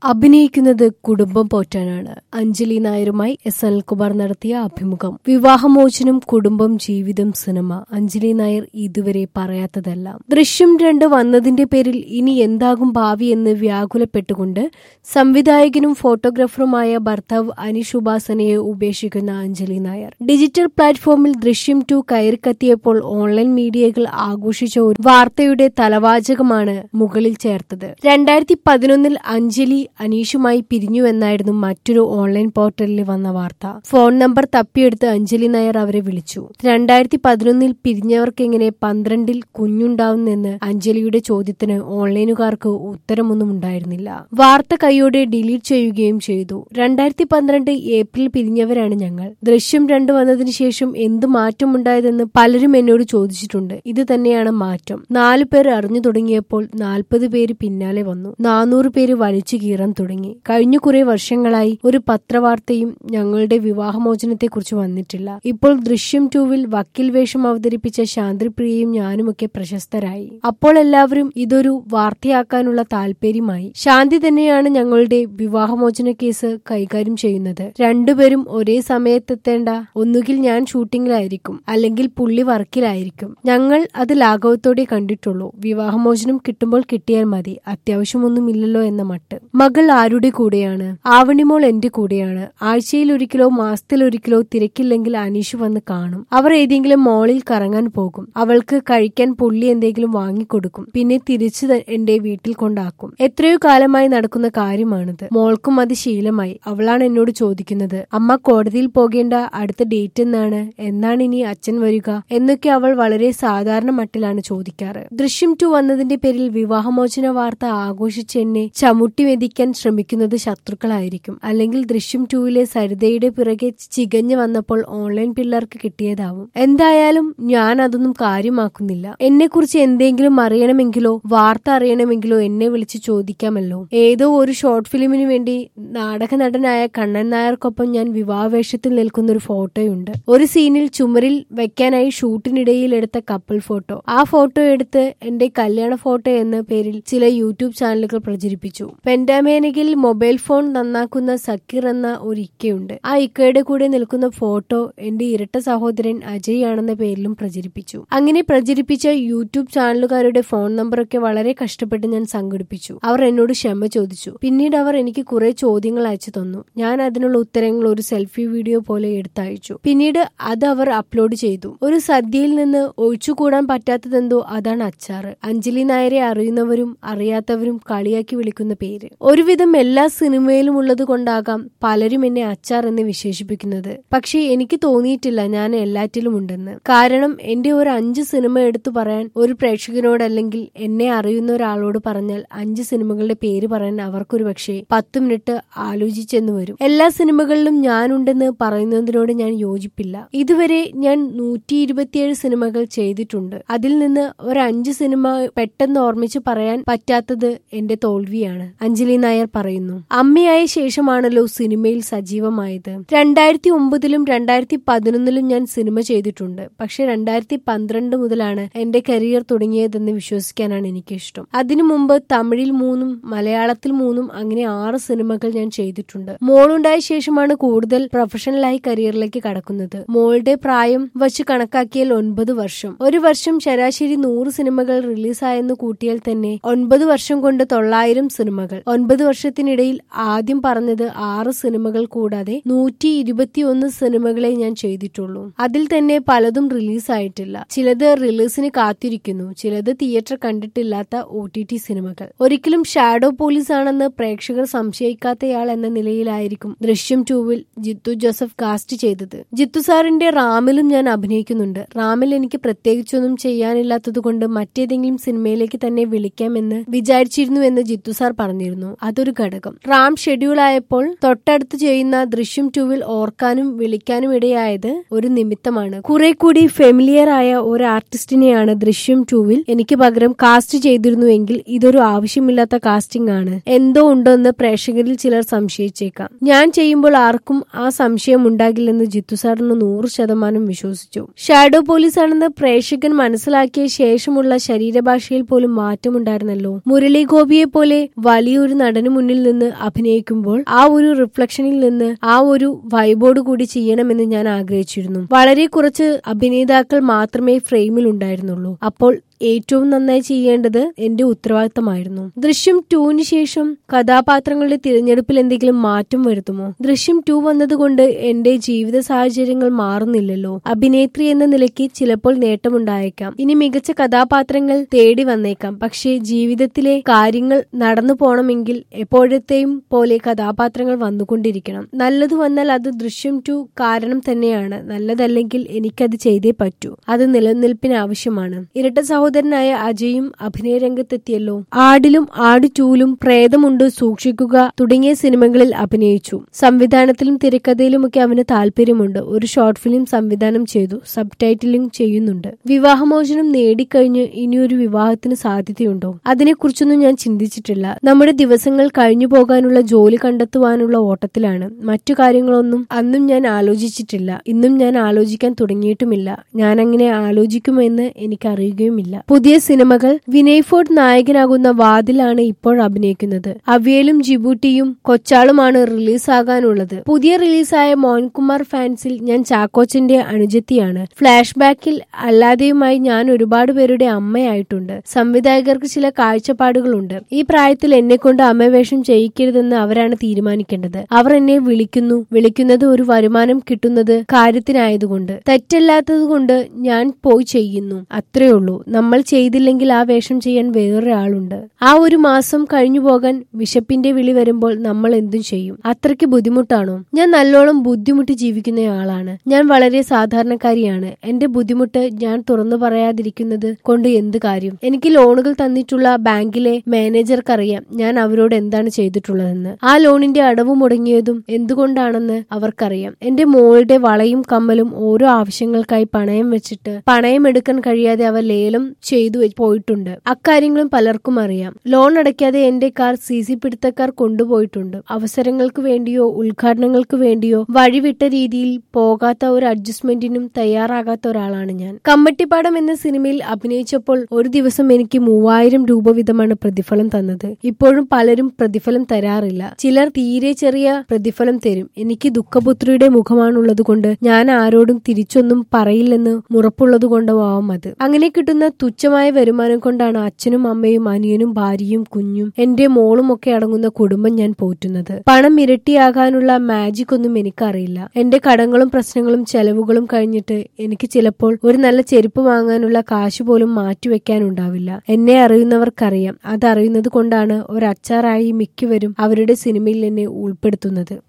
അഭിനയിക്കുന്നത് കുടുംബം പോറ്റാനാണ് അഞ്ജലി നായരുമായി എസ് അനിൽകുമാർ നടത്തിയ അഭിമുഖം വിവാഹമോചനം കുടുംബം ജീവിതം സിനിമ അഞ്ജലി നായർ ഇതുവരെ പറയാത്തതല്ല ദൃശ്യം രണ്ട് വന്നതിന്റെ പേരിൽ ഇനി എന്താകും ഭാവി എന്ന് വ്യാകുലപ്പെട്ടുകൊണ്ട് സംവിധായകനും ഫോട്ടോഗ്രാഫറുമായ ഭർത്താവ് അനീഷ് ഉപാസനയെ ഉപേക്ഷിക്കുന്ന അഞ്ജലി നായർ ഡിജിറ്റൽ പ്ലാറ്റ്ഫോമിൽ ദൃശ്യം ടു കയറിക്കത്തിയപ്പോൾ ഓൺലൈൻ മീഡിയകൾ ആഘോഷിച്ച ഒരു വാർത്തയുടെ തലവാചകമാണ് മുകളിൽ ചേർത്തത് രണ്ടായിരത്തി പതിനൊന്നിൽ അഞ്ജലി അനീഷുമായി പിരിഞ്ഞുവെന്നായിരുന്നു മറ്റൊരു ഓൺലൈൻ പോർട്ടലിൽ വന്ന വാർത്ത ഫോൺ നമ്പർ തപ്പിയെടുത്ത് അഞ്ജലി നായർ അവരെ വിളിച്ചു രണ്ടായിരത്തി പതിനൊന്നിൽ പിരിഞ്ഞവർക്കെങ്ങനെ പന്ത്രണ്ടിൽ കുഞ്ഞുണ്ടാവുന്നെന്ന് അഞ്ജലിയുടെ ചോദ്യത്തിന് ഓൺലൈനുകാർക്ക് ഉത്തരമൊന്നും ഉണ്ടായിരുന്നില്ല വാർത്ത കൈയോടെ ഡിലീറ്റ് ചെയ്യുകയും ചെയ്തു രണ്ടായിരത്തി പന്ത്രണ്ട് ഏപ്രിൽ പിരിഞ്ഞവരാണ് ഞങ്ങൾ ദൃശ്യം രണ്ട് വന്നതിന് ശേഷം എന്ത് മാറ്റമുണ്ടായതെന്ന് പലരും എന്നോട് ചോദിച്ചിട്ടുണ്ട് ഇത് തന്നെയാണ് മാറ്റം നാലു പേർ അറിഞ്ഞു തുടങ്ങിയപ്പോൾ നാൽപ്പത് പേര് പിന്നാലെ വന്നു നാനൂറ് പേര് വലിച്ചു കീറാൻ തുടങ്ങി കഴിഞ്ഞ കുറെ വർഷങ്ങളായി ഒരു പത്രവാർത്തയും ഞങ്ങളുടെ വിവാഹമോചനത്തെക്കുറിച്ച് വന്നിട്ടില്ല ഇപ്പോൾ ദൃശ്യം ടൂവിൽ വക്കീൽ വേഷം അവതരിപ്പിച്ച ശാന്തിപ്രിയയും ഞാനുമൊക്കെ പ്രശസ്തരായി അപ്പോൾ എല്ലാവരും ഇതൊരു വാർത്തയാക്കാനുള്ള താല്പര്യമായി ശാന്തി തന്നെയാണ് ഞങ്ങളുടെ വിവാഹമോചന കേസ് കൈകാര്യം ചെയ്യുന്നത് രണ്ടുപേരും ഒരേ സമയത്തെത്തേണ്ട ഒന്നുകിൽ ഞാൻ ഷൂട്ടിങ്ങിലായിരിക്കും അല്ലെങ്കിൽ പുള്ളി വർക്കിലായിരിക്കും ഞങ്ങൾ അത് ലാഘവത്തോടെ കണ്ടിട്ടുള്ളൂ വിവാഹമോചനം കിട്ടുമ്പോൾ കിട്ടിയാൽ മതി അത്യാവശ്യമൊന്നുമില്ലല്ലോ എന്ന മട്ട് മകൾ ആരുടെ കൂടെയാണ് ആവണിമോൾ എന്റെ കൂടെയാണ് ആഴ്ചയിൽ ഒരിക്കലോ മാസത്തിൽ ഒരിക്കലോ തിരക്കില്ലെങ്കിൽ അനീഷ് വന്ന് കാണും അവർ ഏതെങ്കിലും മോളിൽ കറങ്ങാൻ പോകും അവൾക്ക് കഴിക്കാൻ പുള്ളി എന്തെങ്കിലും വാങ്ങിക്കൊടുക്കും പിന്നെ തിരിച്ചു ത- എന്റെ വീട്ടിൽ കൊണ്ടാക്കും എത്രയോ കാലമായി നടക്കുന്ന കാര്യമാണിത് മോൾക്കും അത് ശീലമായി അവളാണ് എന്നോട് ചോദിക്കുന്നത് അമ്മ കോടതിയിൽ പോകേണ്ട അടുത്ത ഡേറ്റ് എന്നാണ് എന്നാണ് ഇനി അച്ഛൻ വരിക എന്നൊക്കെ അവൾ വളരെ സാധാരണ മട്ടിലാണ് ചോദിക്കാറ് ദൃശ്യം ടു വന്നതിന്റെ പേരിൽ വിവാഹമോചന വാർത്ത ആഘോഷിച്ച് എന്നെ ചമുട്ടി മെതിക്കാൻ ശ്രമിക്കുന്നത് ശത്രുക്കളായിരിക്കും അല്ലെങ്കിൽ ദൃശ്യം ടൂവിലെ സരിതയുടെ പിറകെ ചികഞ്ഞു വന്നപ്പോൾ ഓൺലൈൻ പിള്ളേർക്ക് കിട്ടിയതാവും എന്തായാലും ഞാൻ അതൊന്നും കാര്യമാക്കുന്നില്ല എന്നെക്കുറിച്ച് എന്തെങ്കിലും അറിയണമെങ്കിലോ വാർത്ത അറിയണമെങ്കിലോ എന്നെ വിളിച്ച് ചോദിക്കാമല്ലോ ഏതോ ഒരു ഷോർട്ട് ഫിലിമിന് വേണ്ടി നാടക നടനായ കണ്ണൻ നായർക്കൊപ്പം ഞാൻ വിവാഹവേഷത്തിൽ നിൽക്കുന്ന ഒരു ഫോട്ടോയുണ്ട് ഒരു സീനിൽ ചുമരിൽ വെക്കാനായി ഷൂട്ടിനിടയിൽ എടുത്ത കപ്പിൾ ഫോട്ടോ ആ ഫോട്ടോ എടുത്ത് എന്റെ കല്യാണ ഫോട്ടോ എന്ന പേരിൽ ചില യൂട്യൂബ് ചാനലുകൾ പ്രചരിപ്പിച്ചു പെൻഡാമേനകിൽ മൊബൈൽ ഫോൺ നന്നാക്കുന്ന സക്കീർ എന്ന ഒരു ഇക്കയുണ്ട് ആ ഇക്കയുടെ കൂടെ നിൽക്കുന്ന ഫോട്ടോ എന്റെ ഇരട്ട സഹോദരൻ അജയ് ആണെന്ന പേരിലും പ്രചരിപ്പിച്ചു അങ്ങനെ പ്രചരിപ്പിച്ച യൂട്യൂബ് ചാനലുകാരുടെ ഫോൺ നമ്പറൊക്കെ വളരെ കഷ്ടപ്പെട്ട് ഞാൻ സംഘടിപ്പിച്ചു അവർ എന്നോട് ക്ഷമ ചോദിച്ചു പിന്നീട് അവർ എനിക്ക് കുറെ ചോദ്യങ്ങൾ അയച്ചു തന്നു ഞാൻ അതിനുള്ള ഉത്തരങ്ങൾ ഒരു സെൽഫി വീഡിയോ പോലെ എടുത്തയച്ചു പിന്നീട് അത് അവർ അപ്ലോഡ് ചെയ്തു ഒരു സദ്യയിൽ നിന്ന് ഒഴിച്ചുകൂടാൻ പറ്റാത്തതെന്തോ അതാണ് അച്ചാറ് അഞ്ജലി നായരെ അറിയുന്നവരും അറിയാത്തവരും കളിയാക്കി വിളിക്കുന്ന പേര് ഒരുവിധം എല്ലാ സിനിമയിലും ഉള്ളത് കൊണ്ടാകാം പലരും എന്നെ അച്ചാർ എന്ന് വിശേഷിപ്പിക്കുന്നത് പക്ഷേ എനിക്ക് തോന്നിയിട്ടില്ല ഞാൻ എല്ലാറ്റിലും ഉണ്ടെന്ന് കാരണം എന്റെ ഒരു അഞ്ച് സിനിമ എടുത്തു പറയാൻ ഒരു പ്രേക്ഷകനോട് അല്ലെങ്കിൽ എന്നെ അറിയുന്ന ഒരാളോട് പറഞ്ഞാൽ അഞ്ച് സിനിമകളുടെ പേര് പറയാൻ അവർക്കൊരു പക്ഷേ പത്ത് മിനിറ്റ് ആലോചിച്ചെന്ന് വരും എല്ലാ സിനിമകളിലും ഞാനുണ്ടെന്ന് പറയുന്നതിനോട് ഞാൻ യോജിപ്പില്ല ഇതുവരെ ഞാൻ നൂറ്റി ഇരുപത്തിയേഴ് സിനിമകൾ ചെയ്തിട്ടുണ്ട് അതിൽ നിന്ന് ഒരു അഞ്ച് സിനിമ പെട്ടെന്ന് ഓർമ്മിച്ച് പറയാൻ പറ്റാത്തത് എന്റെ തോൽവിയാണ് അഞ്ജലി നായർ പറയുന്നു അമ്മയായ ശേഷമാണല്ലോ സിനിമയിൽ സജീവമായത് രണ്ടായിരത്തി ഒമ്പതിലും രണ്ടായിരത്തി പതിനൊന്നിലും ഞാൻ സിനിമ ചെയ്തിട്ടുണ്ട് പക്ഷെ രണ്ടായിരത്തി പന്ത്രണ്ട് മുതലാണ് എന്റെ കരിയർ തുടങ്ങിയതെന്ന് വിശ്വസിക്കാനാണ് എനിക്കിഷ്ടം അതിനു മുമ്പ് തമിഴിൽ മൂന്നും മലയാളത്തിൽ മൂന്നും അങ്ങനെ ആറ് സിനിമകൾ ഞാൻ ചെയ്തിട്ടുണ്ട് മോളുണ്ടായ ശേഷമാണ് കൂടുതൽ പ്രൊഫഷണലായി കരിയറിലേക്ക് കടക്കുന്നത് മോളുടെ പ്രായം വച്ച് കണക്കാക്കിയാൽ ഒൻപത് വർഷം ഒരു വർഷം ശരാശരി നൂറ് സിനിമകൾ റിലീസായെന്ന് കൂട്ടിയാൽ തന്നെ ഒൻപത് വർഷം കൊണ്ട് തൊള്ളായിരം സിനിമകൾ ഒൻപത് വർഷത്തിനിടയിൽ ആദ്യം പറഞ്ഞത് ആറ് സിനിമകൾ കൂടാതെ നൂറ്റി ഇരുപത്തിയൊന്ന് സിനിമകളെ ഞാൻ ചെയ്തിട്ടുള്ളൂ അതിൽ തന്നെ പലതും റിലീസായിട്ടില്ല ചിലത് റിലീസിന് കാത്തിരിക്കുന്നു ചിലത് തിയേറ്റർ കണ്ടിട്ടില്ലാത്ത ഒ ടി ടി സിനിമകൾ ഒരിക്കലും ഷാഡോ പോലീസ് ആണെന്ന് പ്രേക്ഷകർ സംശയിക്കാത്തയാൾ എന്ന നിലയിലായിരിക്കും ദൃശ്യം ടൂവിൽ ജിത്തു ജോസഫ് കാസ്റ്റ് ചെയ്തത് ജിത്തു സാറിന്റെ റാമിലും ഞാൻ അഭിനയിക്കുന്നുണ്ട് റാമിൽ എനിക്ക് പ്രത്യേകിച്ചൊന്നും ചെയ്യാനില്ലാത്തത് കൊണ്ട് മറ്റേതെങ്കിലും സിനിമയിലേക്ക് തന്നെ വിളിക്കാമെന്ന് വിചാരിച്ചിരുന്നു എന്ന് ജിത്തു സാർ പറഞ്ഞിരുന്നു അതൊരു ഘടകം റാം ഷെഡ്യൂൾ ആയപ്പോൾ തൊട്ടടുത്ത് ചെയ്യുന്ന ദൃശ്യം ടൂവിൽ ഓർക്കാനും വിളിക്കാനും ഇടയായത് ഒരു നിമിത്തമാണ് കുറെ കൂടി ഫെമിലിയർ ആയ ഒരു ആർട്ടിസ്റ്റിനെയാണ് ദൃശ്യം ടൂവിൽ എനിക്ക് പകരം കാസ്റ്റ് ചെയ്തിരുന്നുവെങ്കിൽ ഇതൊരു ആവശ്യമില്ലാത്ത കാസ്റ്റിംഗ് ആണ് എന്തോ ഉണ്ടെന്ന് പ്രേക്ഷകരിൽ ചിലർ സംശയിച്ചേക്കാം ഞാൻ ചെയ്യുമ്പോൾ ആർക്കും ആ സംശയം ഉണ്ടാകില്ലെന്ന് ജിത്തു സാറിന് നൂറ് ശതമാനം വിശ്വസിച്ചു ഷാഡോ പോലീസ് ആണെന്ന് പ്രേക്ഷകൻ മനസ്സിലാക്കിയ ശേഷമുള്ള ശരീരഭാഷയിൽ പോലും മാറ്റമുണ്ടായിരുന്നല്ലോ മുരളി ഗോപിയെ പോലെ വലിയൊരു നടൻ നടന് മുന്നിൽ നിന്ന് അഭിനയിക്കുമ്പോൾ ആ ഒരു റിഫ്ലക്ഷനിൽ നിന്ന് ആ ഒരു വൈബോട് കൂടി ചെയ്യണമെന്ന് ഞാൻ ആഗ്രഹിച്ചിരുന്നു വളരെ കുറച്ച് അഭിനേതാക്കൾ മാത്രമേ ഫ്രെയിമിൽ ഉണ്ടായിരുന്നുള്ളൂ അപ്പോൾ ഏറ്റവും നന്നായി ചെയ്യേണ്ടത് എന്റെ ഉത്തരവാദിത്തമായിരുന്നു ദൃശ്യം ടൂവിന് ശേഷം കഥാപാത്രങ്ങളുടെ തിരഞ്ഞെടുപ്പിൽ എന്തെങ്കിലും മാറ്റം വരുത്തുമോ ദൃശ്യം ടു വന്നതുകൊണ്ട് എന്റെ ജീവിത സാഹചര്യങ്ങൾ മാറുന്നില്ലല്ലോ അഭിനേത്രി എന്ന നിലയ്ക്ക് ചിലപ്പോൾ നേട്ടമുണ്ടായേക്കാം ഇനി മികച്ച കഥാപാത്രങ്ങൾ തേടി വന്നേക്കാം പക്ഷേ ജീവിതത്തിലെ കാര്യങ്ങൾ നടന്നു പോണമെങ്കിൽ എപ്പോഴത്തെയും പോലെ കഥാപാത്രങ്ങൾ വന്നുകൊണ്ടിരിക്കണം നല്ലത് വന്നാൽ അത് ദൃശ്യം ടു കാരണം തന്നെയാണ് നല്ലതല്ലെങ്കിൽ എനിക്കത് ചെയ്തേ പറ്റൂ അത് നിലനിൽപ്പിന് ആവശ്യമാണ് ഇരട്ട സഹോദരനായ അജയും അഭിനയ രംഗത്തെത്തിയല്ലോ ആടിലും ആട് ചൂലും പ്രേതമുണ്ട് സൂക്ഷിക്കുക തുടങ്ങിയ സിനിമകളിൽ അഭിനയിച്ചു സംവിധാനത്തിലും തിരക്കഥയിലുമൊക്കെ അവന് താല്പര്യമുണ്ട് ഒരു ഷോർട്ട് ഫിലിം സംവിധാനം ചെയ്തു സബ് ടൈറ്റിലിംഗ് ചെയ്യുന്നുണ്ട് വിവാഹമോചനം നേടിക്കഴിഞ്ഞ് ഇനിയൊരു വിവാഹത്തിന് സാധ്യതയുണ്ടോ അതിനെക്കുറിച്ചൊന്നും ഞാൻ ചിന്തിച്ചിട്ടില്ല നമ്മുടെ ദിവസങ്ങൾ കഴിഞ്ഞു പോകാനുള്ള ജോലി കണ്ടെത്തുവാനുള്ള ഓട്ടത്തിലാണ് മറ്റു കാര്യങ്ങളൊന്നും അന്നും ഞാൻ ആലോചിച്ചിട്ടില്ല ഇന്നും ഞാൻ ആലോചിക്കാൻ തുടങ്ങിയിട്ടുമില്ല ഞാൻ അങ്ങനെ ആലോചിക്കുമെന്ന് എനിക്കറിയുകയുമില്ല പുതിയ സിനിമകൾ വിനയ് ഫോർട്ട് നായകനാകുന്ന വാതിലാണ് ഇപ്പോൾ അഭിനയിക്കുന്നത് അവിയലും ജിബൂട്ടിയും കൊച്ചാളുമാണ് റിലീസാകാനുള്ളത് പുതിയ റിലീസായ മോഹൻകുമാർ ഫാൻസിൽ ഞാൻ ചാക്കോച്ചന്റെ അനുജത്തിയാണ് ഫ്ലാഷ് ബാക്കിൽ അല്ലാതെയുമായി ഞാൻ ഒരുപാട് പേരുടെ അമ്മയായിട്ടുണ്ട് സംവിധായകർക്ക് ചില കാഴ്ചപ്പാടുകളുണ്ട് ഈ പ്രായത്തിൽ എന്നെ കൊണ്ട് അമ്മവേഷം ചെയ്യിക്കരുതെന്ന് അവരാണ് തീരുമാനിക്കേണ്ടത് അവർ എന്നെ വിളിക്കുന്നു വിളിക്കുന്നത് ഒരു വരുമാനം കിട്ടുന്നത് കാര്യത്തിനായതുകൊണ്ട് തെറ്റല്ലാത്തതുകൊണ്ട് ഞാൻ പോയി ചെയ്യുന്നു അത്രേ ഉള്ളൂ നമ്മൾ ചെയ്തില്ലെങ്കിൽ ആ വേഷം ചെയ്യാൻ വേറൊരാളുണ്ട് ആ ഒരു മാസം കഴിഞ്ഞു പോകാൻ വിശപ്പിന്റെ വിളി വരുമ്പോൾ നമ്മൾ എന്തും ചെയ്യും അത്രയ്ക്ക് ബുദ്ധിമുട്ടാണോ ഞാൻ നല്ലോണം ബുദ്ധിമുട്ടി ജീവിക്കുന്നയാളാണ് ഞാൻ വളരെ സാധാരണക്കാരിയാണ് എന്റെ ബുദ്ധിമുട്ട് ഞാൻ തുറന്നു പറയാതിരിക്കുന്നത് കൊണ്ട് എന്ത് കാര്യം എനിക്ക് ലോണുകൾ തന്നിട്ടുള്ള ബാങ്കിലെ മാനേജർക്കറിയാം ഞാൻ അവരോട് എന്താണ് ചെയ്തിട്ടുള്ളതെന്ന് ആ ലോണിന്റെ അടവ് മുടങ്ങിയതും എന്തുകൊണ്ടാണെന്ന് അവർക്കറിയാം എന്റെ മോളുടെ വളയും കമ്മലും ഓരോ ആവശ്യങ്ങൾക്കായി പണയം വെച്ചിട്ട് പണയം എടുക്കാൻ കഴിയാതെ അവർ ലേലം ചെയ്തു വെ- പോയിട്ടുണ്ട് അക്കാര്യങ്ങളും പലർക്കും അറിയാം ലോൺ അടയ്ക്കാതെ എന്റെ കാർ സി സി പിടുത്തക്കാർ കൊണ്ടുപോയിട്ടുണ്ട് അവസരങ്ങൾക്ക് വേണ്ടിയോ ഉദ്ഘാടനങ്ങൾക്ക് വേണ്ടിയോ വഴിവിട്ട രീതിയിൽ പോകാത്ത ഒരു അഡ്ജസ്റ്റ്മെന്റിനും തയ്യാറാകാത്ത ഒരാളാണ് ഞാൻ കമ്മട്ടിപ്പാടം എന്ന സിനിമയിൽ അഭിനയിച്ചപ്പോൾ ഒരു ദിവസം എനിക്ക് മൂവായിരം രൂപ വീതമാണ് പ്രതിഫലം തന്നത് ഇപ്പോഴും പലരും പ്രതിഫലം തരാറില്ല ചിലർ തീരെ ചെറിയ പ്രതിഫലം തരും എനിക്ക് ദുഃഖപുത്രിയുടെ മുഖമാണുള്ളത് കൊണ്ട് ഞാൻ ആരോടും തിരിച്ചൊന്നും പറയില്ലെന്ന് മുറപ്പുള്ളത് കൊണ്ടാവാം അത് അങ്ങനെ കിട്ടുന്ന തുച്ഛമായ വരുമാനം കൊണ്ടാണ് അച്ഛനും അമ്മയും അനിയനും ഭാര്യയും കുഞ്ഞും എന്റെ മോളും ഒക്കെ അടങ്ങുന്ന കുടുംബം ഞാൻ പോറ്റുന്നത് പണം ഇരട്ടിയാകാനുള്ള മാജിക് ഒന്നും എനിക്കറിയില്ല എന്റെ കടങ്ങളും പ്രശ്നങ്ങളും ചെലവുകളും കഴിഞ്ഞിട്ട് എനിക്ക് ചിലപ്പോൾ ഒരു നല്ല ചെരുപ്പ് വാങ്ങാനുള്ള കാശ് പോലും മാറ്റിവെക്കാനുണ്ടാവില്ല എന്നെ അറിയുന്നവർക്കറിയാം അതറിയുന്നത് കൊണ്ടാണ് ഒരു അച്ചാറായി മിക്കവരും അവരുടെ സിനിമയിൽ എന്നെ ഉൾപ്പെടുത്തുന്നത്